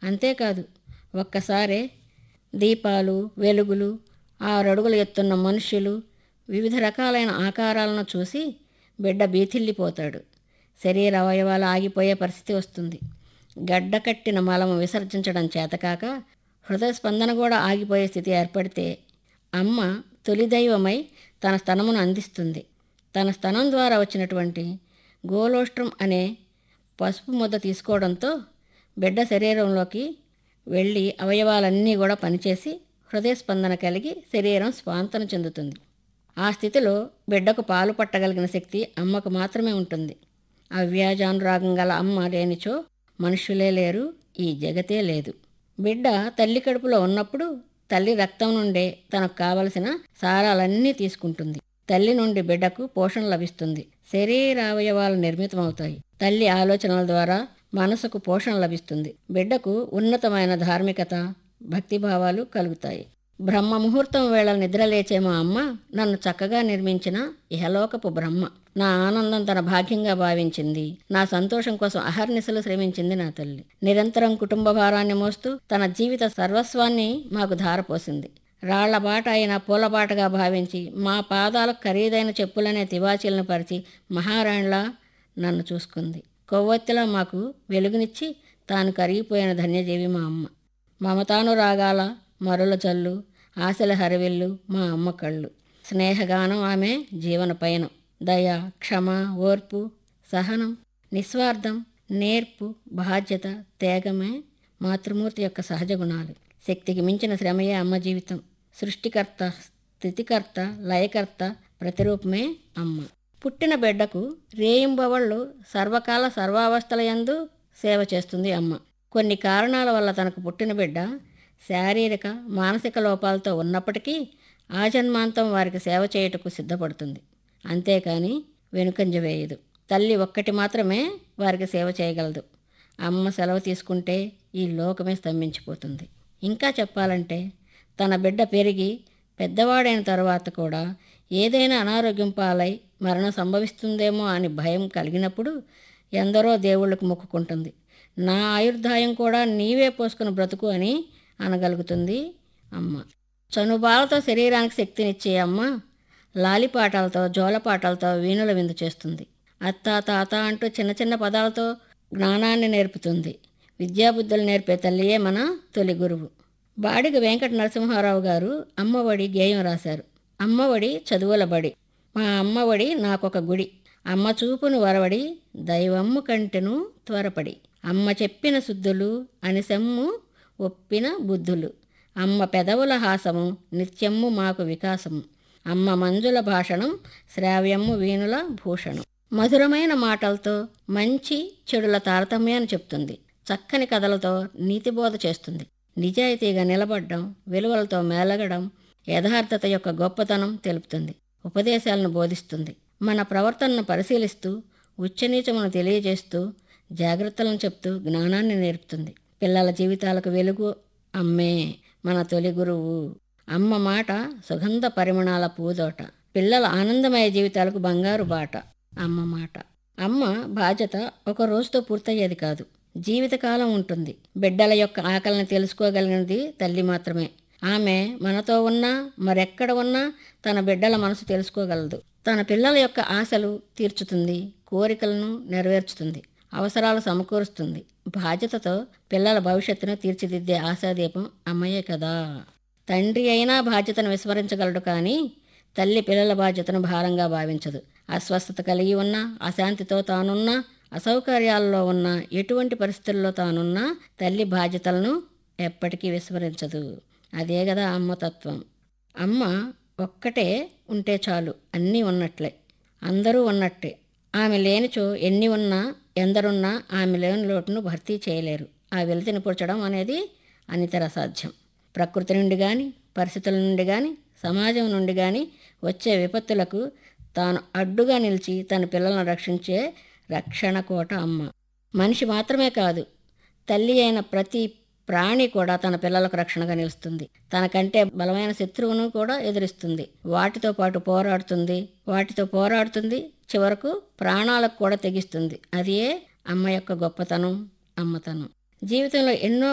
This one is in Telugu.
అంతేకాదు ఒక్కసారే దీపాలు వెలుగులు ఆరడుగులు ఎత్తున్న మనుష్యులు వివిధ రకాలైన ఆకారాలను చూసి బిడ్డ బీతిల్లిపోతాడు శరీర అవయవాలు ఆగిపోయే పరిస్థితి వస్తుంది గడ్డ కట్టిన మలము విసర్జించడం చేతకాక హృదయ స్పందన కూడా ఆగిపోయే స్థితి ఏర్పడితే అమ్మ తొలి దైవమై తన స్తనమును అందిస్తుంది తన స్తనం ద్వారా వచ్చినటువంటి గోలోష్ట్రం అనే పసుపు ముద్ద తీసుకోవడంతో బిడ్డ శరీరంలోకి వెళ్ళి అవయవాలన్నీ కూడా పనిచేసి హృదయ స్పందన కలిగి శరీరం స్వాంతన చెందుతుంది ఆ స్థితిలో బిడ్డకు పాలు పట్టగలిగిన శక్తి అమ్మకు మాత్రమే ఉంటుంది అవ్యాజానురాగం గల అమ్మ లేనిచో మనుషులే లేరు ఈ జగతే లేదు బిడ్డ తల్లి కడుపులో ఉన్నప్పుడు తల్లి రక్తం నుండే తనకు కావలసిన సారాలన్నీ తీసుకుంటుంది తల్లి నుండి బిడ్డకు పోషణ లభిస్తుంది శరీరావయవాలు నిర్మితమవుతాయి తల్లి ఆలోచనల ద్వారా మనసుకు పోషణ లభిస్తుంది బిడ్డకు ఉన్నతమైన ధార్మికత భక్తిభావాలు కలుగుతాయి బ్రహ్మ ముహూర్తం వేళ నిద్రలేచే మా అమ్మ నన్ను చక్కగా నిర్మించిన ఇహలోకపు బ్రహ్మ నా ఆనందం తన భాగ్యంగా భావించింది నా సంతోషం కోసం అహర్నిశలు శ్రమించింది నా తల్లి నిరంతరం కుటుంబ భారాన్ని మోస్తూ తన జీవిత సర్వస్వాన్ని మాకు ధారపోసింది రాళ్ల బాట అయిన పూలబాటగా భావించి మా పాదాలకు ఖరీదైన చెప్పులనే తివాచీలను పరిచి మహారాణిలా నన్ను చూసుకుంది కొవ్వొత్తిలా మాకు వెలుగునిచ్చి తాను కరిగిపోయిన ధన్యజీవి మా అమ్మ మమతానురాగాల మరుల చల్లు ఆశల హరివిల్లు మా అమ్మ కళ్ళు స్నేహగానం ఆమె జీవన పయనం దయ క్షమ ఓర్పు సహనం నిస్వార్థం నేర్పు బాధ్యత త్యాగమే మాతృమూర్తి యొక్క సహజ గుణాలు శక్తికి మించిన శ్రమయే అమ్మ జీవితం సృష్టికర్త స్థితికర్త లయకర్త ప్రతిరూపమే అమ్మ పుట్టిన బిడ్డకు రేయింబవళ్ళు సర్వకాల సర్వావస్థల యందు సేవ చేస్తుంది అమ్మ కొన్ని కారణాల వల్ల తనకు పుట్టిన బిడ్డ శారీరక మానసిక లోపాలతో ఉన్నప్పటికీ ఆజన్మాంతం వారికి సేవ చేయుటకు సిద్ధపడుతుంది అంతేకాని వెనుకంజ వేయదు తల్లి ఒక్కటి మాత్రమే వారికి సేవ చేయగలదు అమ్మ సెలవు తీసుకుంటే ఈ లోకమే స్తంభించిపోతుంది ఇంకా చెప్పాలంటే తన బిడ్డ పెరిగి పెద్దవాడైన తర్వాత కూడా ఏదైనా అనారోగ్యం పాలై మరణం సంభవిస్తుందేమో అని భయం కలిగినప్పుడు ఎందరో దేవుళ్ళకు మొక్కుకుంటుంది నా ఆయుర్దాయం కూడా నీవే పోసుకుని బ్రతుకు అని అనగలుగుతుంది అమ్మ చనుబాలతో శరీరానికి శక్తినిచ్చే అమ్మ లాలిపాటాలతో జోలపాటాలతో వీణుల విందు చేస్తుంది అత్త తాత అంటూ చిన్న చిన్న పదాలతో జ్ఞానాన్ని నేర్పుతుంది విద్యాబుద్ధులు నేర్పే తల్లియే మన తొలి గురువు బాడిగ వెంకట నరసింహారావు గారు అమ్మఒడి గేయం రాశారు అమ్మఒడి చదువుల బడి మా అమ్మఒడి నాకొక గుడి అమ్మ చూపును వరవడి దైవమ్ము కంటెను త్వరపడి అమ్మ చెప్పిన శుద్ధులు అనిసెమ్ము ఒప్పిన బుద్ధులు అమ్మ పెదవుల హాసము నిత్యమ్ము మాకు వికాసము అమ్మ మంజుల భాషణం శ్రావ్యమ్ము వీణుల భూషణం మధురమైన మాటలతో మంచి చెడుల తారతమ్యాన్ని చెప్తుంది చక్కని కథలతో నీతిబోధ చేస్తుంది నిజాయితీగా నిలబడడం విలువలతో మేలగడం యథార్థత యొక్క గొప్పతనం తెలుపుతుంది ఉపదేశాలను బోధిస్తుంది మన ప్రవర్తనను పరిశీలిస్తూ ఉచ్చనీచమును తెలియజేస్తూ జాగ్రత్తలను చెప్తూ జ్ఞానాన్ని నేర్పుతుంది పిల్లల జీవితాలకు వెలుగు అమ్మే మన తొలి గురువు అమ్మ మాట సుగంధ పరిమళాల పూదోట పిల్లల ఆనందమయ జీవితాలకు బంగారు బాట అమ్మ మాట అమ్మ బాధ్యత ఒక రోజుతో పూర్తయ్యేది కాదు జీవితకాలం ఉంటుంది బిడ్డల యొక్క ఆకలిని తెలుసుకోగలిగినది తల్లి మాత్రమే ఆమె మనతో ఉన్నా మరెక్కడ ఉన్నా తన బిడ్డల మనసు తెలుసుకోగలదు తన పిల్లల యొక్క ఆశలు తీర్చుతుంది కోరికలను నెరవేర్చుతుంది అవసరాలు సమకూరుస్తుంది బాధ్యతతో పిల్లల భవిష్యత్తును తీర్చిదిద్దే ఆశాదీపం అమ్మయ్యే కదా తండ్రి అయినా బాధ్యతను విస్మరించగలడు కానీ తల్లి పిల్లల బాధ్యతను భారంగా భావించదు అస్వస్థత కలిగి ఉన్నా అశాంతితో తానున్నా అసౌకర్యాల్లో ఉన్న ఎటువంటి పరిస్థితుల్లో తానున్నా తల్లి బాధ్యతలను ఎప్పటికీ విస్మరించదు అదే కదా అమ్మతత్వం అమ్మ ఒక్కటే ఉంటే చాలు అన్నీ ఉన్నట్లే అందరూ ఉన్నట్టే ఆమె లేనిచో ఎన్ని ఉన్నా ఎందరున్నా ఆమె లేని లోటును భర్తీ చేయలేరు ఆ వెలితిని పురచడం అనేది అనితర సాధ్యం ప్రకృతి నుండి కానీ పరిస్థితుల నుండి కానీ సమాజం నుండి కానీ వచ్చే విపత్తులకు తాను అడ్డుగా నిలిచి తన పిల్లలను రక్షించే రక్షణ కోట అమ్మ మనిషి మాత్రమే కాదు తల్లి అయిన ప్రతి ప్రాణి కూడా తన పిల్లలకు రక్షణగా నిలుస్తుంది తనకంటే బలమైన శత్రువును కూడా ఎదురిస్తుంది వాటితో పాటు పోరాడుతుంది వాటితో పోరాడుతుంది చివరకు ప్రాణాలకు కూడా తెగిస్తుంది అదే అమ్మ యొక్క గొప్పతనం అమ్మతనం జీవితంలో ఎన్నో